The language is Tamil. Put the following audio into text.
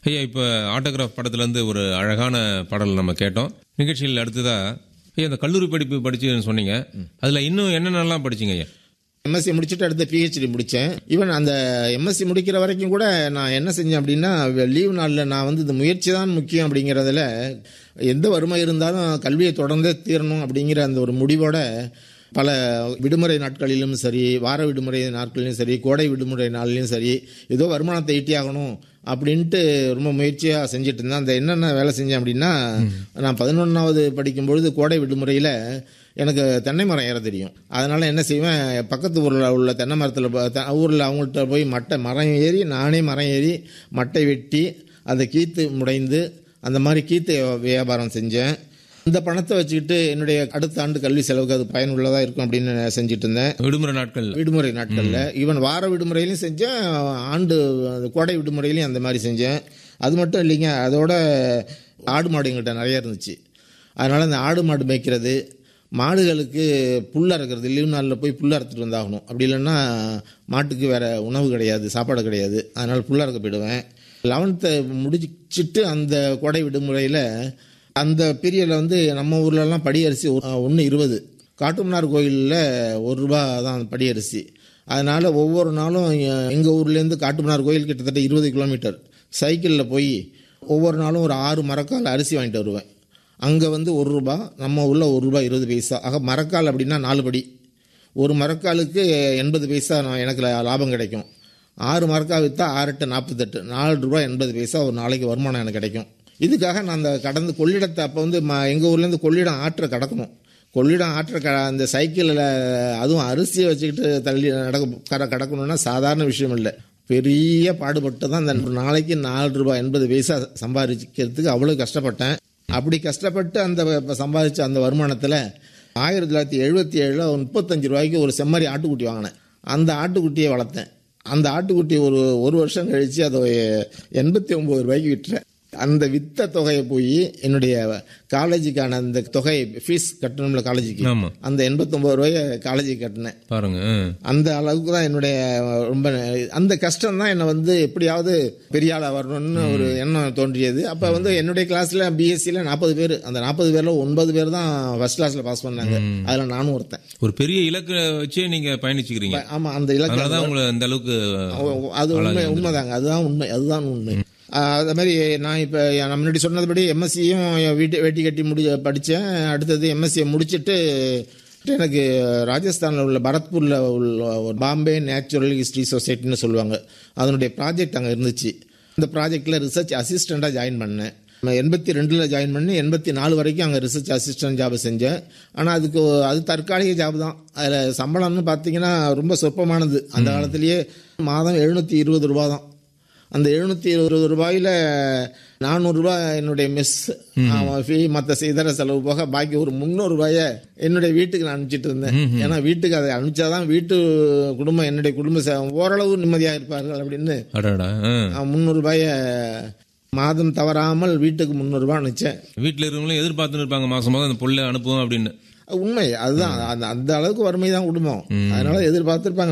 ஐயா இப்போ ஆட்டோகிராஃப் படத்துலேருந்து ஒரு அழகான பாடல் நம்ம கேட்டோம் நிகழ்ச்சியில் அடுத்ததா ஐயா இந்த கல்லூரி படிப்பு படிச்சுன்னு சொன்னீங்க அதில் இன்னும் என்னென்னலாம் படிச்சீங்க ஐயா எம்எஸ்சி முடிச்சுட்டு அடுத்து பிஹெச்டி முடித்தேன் ஈவன் அந்த எம்எஸ்சி முடிக்கிற வரைக்கும் கூட நான் என்ன செஞ்சேன் அப்படின்னா லீவ் நாளில் நான் வந்து இந்த முயற்சி தான் முக்கியம் அப்படிங்கிறதுல எந்த வறுமை இருந்தாலும் கல்வியை தொடர்ந்தே தீரணும் அப்படிங்கிற அந்த ஒரு முடிவோட பல விடுமுறை நாட்களிலும் சரி வார விடுமுறை நாட்களிலும் சரி கோடை விடுமுறை நாள்லையும் சரி ஏதோ வருமானத்தை ஈட்டியாகணும் அப்படின்ட்டு ரொம்ப முயற்சியாக செஞ்சுட்டு இருந்தேன் அந்த என்னென்ன வேலை செஞ்சேன் அப்படின்னா நான் பதினொன்றாவது படிக்கும்பொழுது கோடை விடுமுறையில் எனக்கு தென்னை மரம் ஏற தெரியும் அதனால் என்ன செய்வேன் பக்கத்து ஊரில் உள்ள தென்னை மரத்தில் ஊரில் அவங்கள்ட்ட போய் மட்டை மரம் ஏறி நானே மரம் ஏறி மட்டை வெட்டி அதை கீத்து முடைந்து அந்த மாதிரி கீத்து வியாபாரம் செஞ்சேன் இந்த பணத்தை வச்சுக்கிட்டு என்னுடைய அடுத்த ஆண்டு கல்வி செலவுக்கு அது பயனுள்ளதாக இருக்கும் அப்படின்னு செஞ்சுட்டு இருந்தேன் விடுமுறை நாட்கள் விடுமுறை நாட்களில் ஈவன் வார விடுமுறையிலையும் செஞ்சேன் ஆண்டு அந்த கோடை விடுமுறையிலையும் அந்த மாதிரி செஞ்சேன் அது மட்டும் இல்லைங்க அதோட ஆடு மாடு எங்கிட்ட நிறைய இருந்துச்சு அதனால் அந்த ஆடு மாடு மேய்க்கிறது மாடுகளுக்கு புல் அறுக்கிறது லீவ் நாளில் போய் புல் அறுத்துட்டு வந்தாகணும் அப்படி இல்லைன்னா மாட்டுக்கு வேறு உணவு கிடையாது சாப்பாடு கிடையாது அதனால் புல் அறுக்க போயிடுவேன் லெவன்த்தை முடிச்சிட்டு அந்த கோடை விடுமுறையில் அந்த பீரியடில் வந்து நம்ம ஊர்லலாம் படி அரிசி ஒன்று இருபது காட்டுமன்னார் கோயிலில் ஒரு ரூபா தான் படி அரிசி அதனால் ஒவ்வொரு நாளும் எங்கள் ஊர்லேருந்து காட்டுமன்னார் கோயில் கிட்டத்தட்ட இருபது கிலோமீட்டர் சைக்கிளில் போய் ஒவ்வொரு நாளும் ஒரு ஆறு மரக்கால் அரிசி வாங்கிட்டு வருவேன் அங்கே வந்து ஒரு ரூபா நம்ம உள்ள ஒரு ரூபா இருபது பைசா ஆக மரக்கால் அப்படின்னா நாலு படி ஒரு மரக்காலுக்கு எண்பது பைசா நான் எனக்கு லாபம் கிடைக்கும் ஆறு மரக்கால் விற்றா ஆறு எட்டு நாற்பத்தெட்டு நாலு ரூபா எண்பது பைசா ஒரு நாளைக்கு வருமானம் எனக்கு கிடைக்கும் இதுக்காக நான் அந்த கடந்து கொள்ளிடத்தை அப்போ வந்து ம எங்கள் ஊர்லேருந்து கொள்ளிடம் ஆற்றை கடக்கணும் கொள்ளிடம் ஆற்ற க அந்த சைக்கிளில் அதுவும் அரிசியை வச்சுக்கிட்டு தள்ளி நடக்க கட கடக்கணும்னா சாதாரண விஷயம் இல்லை பெரிய பாடுபட்டு தான் அந்த ஒரு நாளைக்கு நாலு ரூபாய் எண்பது பைசா சம்பாதிக்கிறதுக்கு அவ்வளோ கஷ்டப்பட்டேன் அப்படி கஷ்டப்பட்டு அந்த சம்பாதிச்ச அந்த வருமானத்தில் ஆயிரத்தி தொள்ளாயிரத்தி எழுபத்தி ஏழில் முப்பத்தஞ்சு ரூபாய்க்கு ஒரு செம்மறி ஆட்டுக்குட்டி வாங்கினேன் அந்த ஆட்டுக்குட்டியை வளர்த்தேன் அந்த ஆட்டுக்குட்டி ஒரு ஒரு வருஷம் கழித்து அதை எண்பத்தி ஒம்பது ரூபாய்க்கு விட்டுறேன் அந்த வித்த தொகையை போய் என்னுடைய காலேஜுக்கான அந்த தொகை ஃபீஸ் கட்டணும்ல காலேஜுக்கு ஆமா அந்த எண்பத்தொம்பது ரூபாயை காலேஜுக்கு கட்டினேன் பாருங்க ஆ. அந்த அளவுக்கு தான் என்னுடைய ரொம்ப அந்த கஷ்டம் தான் என்னை வந்து எப்படியாவது பெரிய ஆளாக வரணும்னு ஒரு எண்ணம் தோன்றியது அப்போ வந்து என்னுடைய கிளாஸில் பிஎஸ்சியில் நாற்பது பேர் அந்த நாற்பது பேரில் ஒன்பது பேர் தான் ஃபர்ஸ்ட் கிளாஸில் பாஸ் பண்ணாங்க அதில் நானும் ஒருத்தன் ஒரு பெரிய இலக்கை வச்சே நீங்க பயணிச்சுக்கிறீங்க ஆமாம் அந்த இலக்கு அதனாலதான் உங்களை இந்த அளவுக்கு அது உண்மை உண்மைதாங்க அதுதான் உண்மை அதுதான் உண்மை ஆஹ் அதே மாதிரி நான் இப்போ நான் முன்னாடி சொன்னதுபடி எம்எஸ்சியும் வீட்டு வேட்டி கட்டி முடி படித்தேன் அடுத்தது எம்எஸ்சியை முடிச்சிட்டு எனக்கு ராஜஸ்தானில் உள்ள பரத்பூரில் உள்ள ஒரு பாம்பே நேச்சுரல் ஹிஸ்ட்ரி சொசைட்டின்னு சொல்லுவாங்க அதனுடைய ப்ராஜெக்ட் அங்கே இருந்துச்சு இந்த ப்ராஜெக்டில் ரிசர்ச் அசிஸ்டண்ட்டாக ஜாயின் பண்ணேன் நான் எண்பத்தி ரெண்டில் ஜாயின் பண்ணி எண்பத்தி நாலு வரைக்கும் அங்கே ரிசர்ச் அசிஸ்டன்ட் ஜாப் செஞ்சேன் ஆனால் அதுக்கு அது தற்காலிக ஜாப் தான் அதில் சம்பளம்னு பார்த்தீங்கன்னா ரொம்ப சொற்பமானது அந்த காலத்திலேயே மாதம் எழுநூற்றி இருபது ரூபா தான் அந்த எழுநூற்றி இருபது ரூபாயில் நானூறுரூவா என்னுடைய மெஸ் ஃபீ மற்ற இதர செலவு போக பாக்கி ஒரு முந்நூறுரூபாயை என்னுடைய வீட்டுக்கு நான் அனுப்பிச்சிட்டு இருந்தேன் ஏன்னா வீட்டுக்கு அதை அனுப்பிச்சாதான் வீட்டு குடும்பம் என்னுடைய குடும்ப செ- ஓரளவு நிம்மதியாக இருப்பார்கள் அப்படின்னு அடடா ஆ. முந்நூறுரூபாயை மாதம் தவறாமல் வீட்டுக்கு முந்நூறுரூபா அனுப்பிச்சேன் வீட்டுல இருக்கவங்களும் எதிர்பார்த்துன்னு இருப்பாங்க மாசம் மாதம் அந்த பொருளை அனுப்புவோம் அப்படின்னு உண்மை அதுதான் அந்த அந்த அளவுக்கு வறுமை தான் குடும்பம் அதனால எதிர்பார்த்துருப்பாங்க